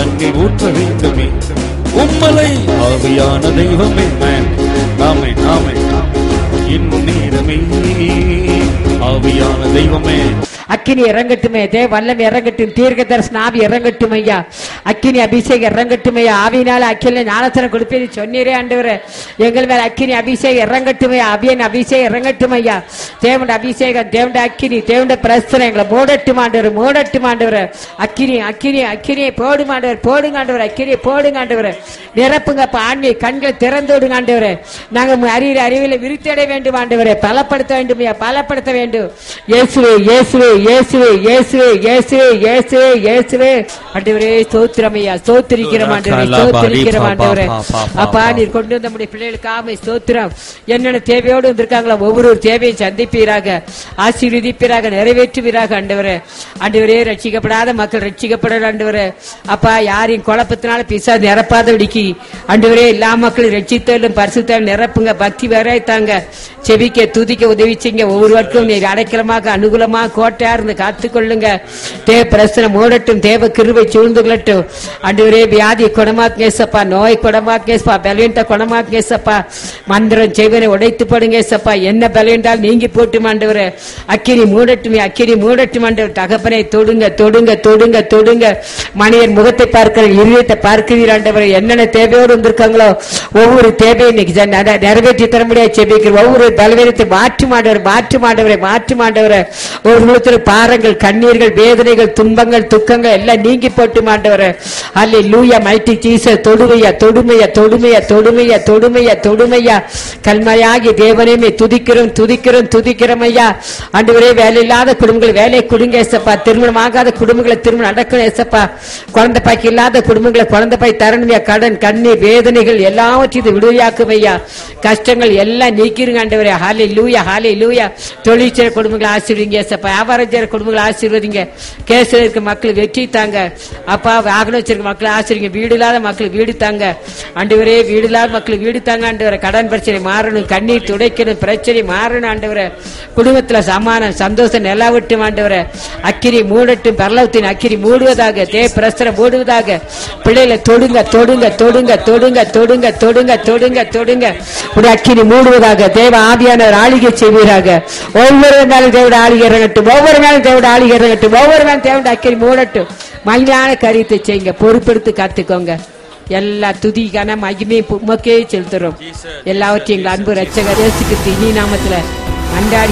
தண்ணீர் ஊற்ற வேண்டுமே உம்மலை ஆவியான தெய்வமே ஆமை ஆமை இந்நேரமே ஆவியான தெய்வமே அக்கினி இறங்கட்டுமே தேவ வல்லம் இறங்கட்டும் தீர்க்க தரிசன ஆவி இறங்கட்டும் ஐயா அக்கினி அபிஷேகம் இறங்கட்டும் ஐயா ஆவியினால அக்கில ஞானத்தனம் கொடுப்பேன் சொன்னீரே ஆண்டவரே எங்கள் மேல அக்கினி அபிஷேகம் இறங்கட்டும் ஐயா அபியன் அபிஷேகம் இறங்கட்டும் ஐயா தேவண்ட அபிஷேகம் தேவண்ட அக்கினி தேவண்ட பிரஸ்தனம் எங்களை மூடட்டும் ஆண்டவர் மூடட்டும் ஆண்டவர் அக்கினி அக்கினி அக்கினியை போடும் ஆண்டவர் போடுங்க ஆண்டவர் அக்கினியை போடுங்க ஆண்டவர் நிரப்புங்க ஆண்மை கண்களை திறந்து விடுங்க ஆண்டவர் நாங்க அறிவியல் அறிவியலை விருத்தடைய வேண்டும் ஆண்டவரே பலப்படுத்த வேண்டும் ஐயா பலப்படுத்த வேண்டும் இயேசுவே இயேசுவே இயேசுவே இயேசுவே இயேசுவே இயேசுவே இயேசுவே ஆண்டவரே ஸ்தோத்திரம் ஐயா ஸ்தோத்திரிக்கிறோம் ஆண்டவரே ஸ்தோத்திரிக்கிறோம் ஆண்டவரே அப்பா நீர் கொண்டு வந்த நம்முடைய பிள்ளைகளுக்கு ஆமை ஸ்தோத்திரம் என்னென்ன தேவையோடு வந்திருக்காங்களோ ஒவ்வொரு தேவையும் சந்திப்பீராக ஆசீர்வதிப்பீராக நிறைவேற்றுவீராக ஆண்டவரே ஆண்டவரே ரட்சிக்கப்படாத மக்கள் ரட்சிக்கப்பட ஆண்டவரே அப்பா யாரையும் குழப்பத்தினால பிசா நிரப்பாதபடிக்கு ஆண்டவரே எல்லா மக்களும் ரட்சித்தாலும் பரிசுத்தாலும் நிரப்புங்க பக்தி வரைத்தாங்க செபிக்க துதிக்க உதவி செய்யுங்க ஒவ்வொருவருக்கும் நீர் அடைக்கலமாக அனுகூலமாக கோட்டையா இருந்து காத்துக்கொள்ளுங்க தேவ பிரசனை மூடட்டும் தேவ கிருபை சூழ்ந்து கொள்ளட்டும் ஆண்டவரே வியாதி குணமாக்கேசப்பா நோய் குணமாக்கேசப்பா பலவீனத்தை குணமாக்கேசப்பா மந்திரம் செய்வனை உடைத்து போடுங்க ஏசப்பா என்ன பலவீனால் நீங்கி போட்டும் ஆண்டவரே அக்கினி மூடட்டும் அக்கினி மூடட்டும் ஆண்டவர் தகப்பனை தொடுங்க தொடுங்க தொடுங்க தொடுங்க மனிதன் முகத்தை பார்க்கிற இருதயத்தை பார்க்கிறீர் ஆண்டவரே என்னென்ன தேவையோடு வந்திருக்காங்களோ ஒவ்வொரு தேவையும் இன்னைக்கு ஜன- நட- நிறைவேற்றி தர முடியாது செபிக்கிற ஒவ்வொரு பலவீனத்தை மாற்றி மாண்டவர் மாற்றி மாண்டவரை மாற்றி மாண்டவரை ஒரு முகத்தில் பாரங்கள் கண்ணீர்கள் வேதனைகள் துன்பங்கள் துக்கங்கள் எல்லாம் நீங்கி போட்டு மாண்டவரை அல்ல லூயா மைட்டி சீச தொடுமையா தொடுமையா தொடுமையா தொடுமையா தொடுமையா தொடுமையா கல்மையாகி தேவனையுமே துதிக்கிறோம் துதிக்கிறோம் துதிக்கிறோம் ஐயா ஆண்டவரே வேலை இல்லாத குடும்பங்கள் வேலையை கொடுங்க ஏசப்பா திருமணம் ஆகாத குடும்பங்களை திருமணம் நடக்கணும் ஏசப்பா குழந்தை பாக்கி இல்லாத குடும்பங்களை குழந்தை பாய் தரணுமையா கடன் கண்ணீர் வேதனைகள் எல்லாவற்றையும் இது விடுதலையாக்கும் ஐயா கஷ்டங்கள் எல்லாம் நீக்கிருங்க ஆண்டவரே ஹாலே லூயா ஹாலே லூயா தொழிற்சேர குடும்பங்களை ஆசீர்வதிங்க ஏசப்பா வியாபாரம் செய்யற குடும்பங்களை ஆசீர்வதிங்க கேஸ்ல இருக்க மக்கள் வெற்றி தாங்க அப்பா வாகனம் வச்சிருக்க மக்களை ஆசீர்வதிங்க வீடு இல்லாத மக்கள் வீடு தாங்க ஆண்டவரே வீடு இல்லாத மக்கள் வீடு தாங்க ஆண்டவரே கடன் பிரச்சனை மாறணும் கண்ணீர் துடைக்கணும் பிரச்சனை மாறணும் ஆண்டவரே குடும்பத்துல சமானம் சந்தோஷம் நிலா விட்டும் ஆண்டவரே அக்கிரி மூடட்டும் பரலவத்தின் அக்கிரி மூடுவதாக தே பிரஸ்தரம் மூடுவதாக பிள்ளைகளை தொடுங்க தொடுங்க தொடுங்க தொடுங்க தொடுங்க தொடுங்க தொடுங்க தொடுங்க ஒரு அக்கினி மூடுவதாக தேவ ஆவியானவர் ஆளிகை செய்வீராக ஒவ்வொரு நாளும் தேவட ஆளிகை இறங்கட்டும் ஒவ்வொரு நாளும் தேவட ஆளிகை இறங்கட்டும் ஒவ்வொரு நாளும் தேவட அக்கினி மூடட்டும் மகிழான காரியத்தை செய்யுங்க பொறுப்பெடுத்து காத்துக்கோங்க எல்லா துதிக்கான மகிமை உமக்கே செலுத்துறோம் எல்லாவற்றையும் எங்கள் அன்பு ரட்சகர் இயேசு கிறிஸ்து இனி நாமத்துல அன்றாடி